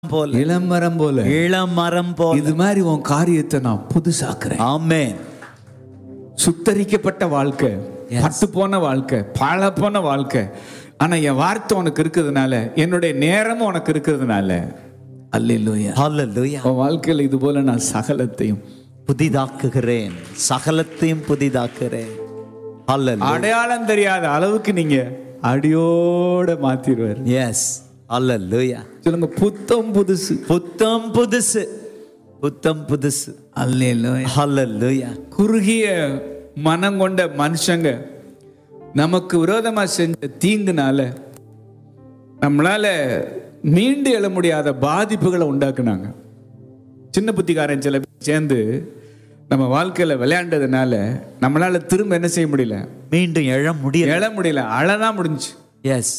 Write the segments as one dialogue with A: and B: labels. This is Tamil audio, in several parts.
A: போல
B: இளமரம் போல
A: இளம் மரம் போல
B: இது மாதிரி உன் காரியத்தை நான் புதுசாக்குறேன்
A: ஆமென்
B: சுத்தரிக்கப்பட்ட வாழ்க்கை
A: Yes.
B: பட்டு போன வாழ்க்கை பழ போன வாழ்க்கை ஆனா என் வார்த்தை உனக்கு இருக்கிறதுனால என்னுடைய நேரமும் உனக்கு இருக்கிறதுனால அல்லேலூயா
A: ஹalleluya
B: உன் வாழ்க்கையில இது போல நான் சகலத்தையும்
A: புதிதாக்குகிறேன் சகலத்தையும் புதிதாக்குகிறேன் ஹalleluya
B: அடையாளம் தெரியாத அளவுக்கு நீங்க அடியோட மாத்திடுவார்
A: எஸ் ஹalleluya
B: சொல்லுங்க புத்தம் புதுசு
A: புத்தம் புதுசு புத்தம் புதுசு
B: அல்லேலூயா
A: ஹalleluya
B: குறுகிய மனம் கொண்ட மனுஷங்க நமக்கு விரோதமா செஞ்ச தீங்குனால நம்மளால மீண்டு எழ முடியாத பாதிப்புகளை உண்டாக்குனாங்க சின்ன புத்திக்காரன் சில பேர் சேர்ந்து நம்ம வாழ்க்கையில விளையாண்டதுனால நம்மளால திரும்ப என்ன செய்ய முடியல
A: மீண்டும் எழ முடியல
B: எழ முடியல அழதான் முடிஞ்சு
A: எஸ்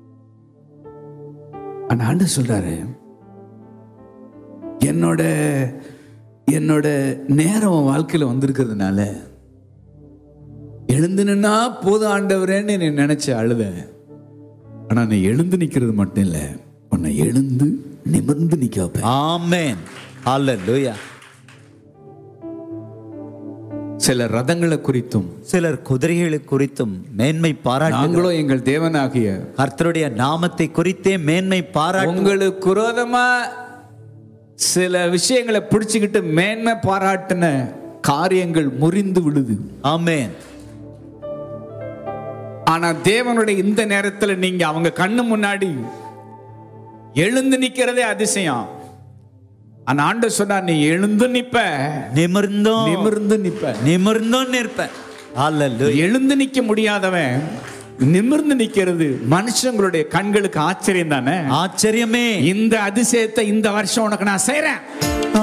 B: ஆனா ஆண்டு சொல்றாரு என்னோட என்னோட நேரம் உன் வாழ்க்கையில வந்திருக்கிறதுனால எழுந்து நின்னா போதும் ஆண்டவரேன்னு நீ நினைச்ச அழுத ஆனா நீ எழுந்து நிக்கிறது மட்டும் இல்ல உன்னை எழுந்து நிமிர்ந்து நிக்க வைப்பேன்
A: ஆமென் ஹalleluya
B: சில ரதங்களை குறித்தும்
A: சிலர் குதிரைகளை குறித்தும் மேன்மை பாராட்டு
B: நாங்களும் எங்கள் தேவனாகிய
A: கர்த்தருடைய நாமத்தை குறித்தே மேன்மை பாராட்டு
B: உங்களுக்கு விரோதமா சில விஷயங்களை பிடிச்சுக்கிட்டு மேன்மை பாராட்டின காரியங்கள் முறிந்து விழுது
A: ஆமென்
B: ஆனா தேவனுடைய இந்த நேரத்துல நீங்க அவங்க கண்ணு முன்னாடி எழுந்து நிக்கிறதே அதிசயம் ஆனா ஆண்டு சொன்னா நீ எழுந்து நிப்ப
A: நிமிர்ந்தோம்
B: நிமிர்ந்து நிப்ப
A: நிமிர்ந்தோம் நிற்பேன் ஹalleluya
B: எழுந்து நிக்க முடியாதவன் நிமிர்ந்து நிக்கிறது மனுஷங்களுடைய கண்களுக்கு ஆச்சரியம் தானே
A: ஆச்சரியமே
B: இந்த அதிசயத்தை இந்த வருஷம் உனக்கு நான் செய்றேன்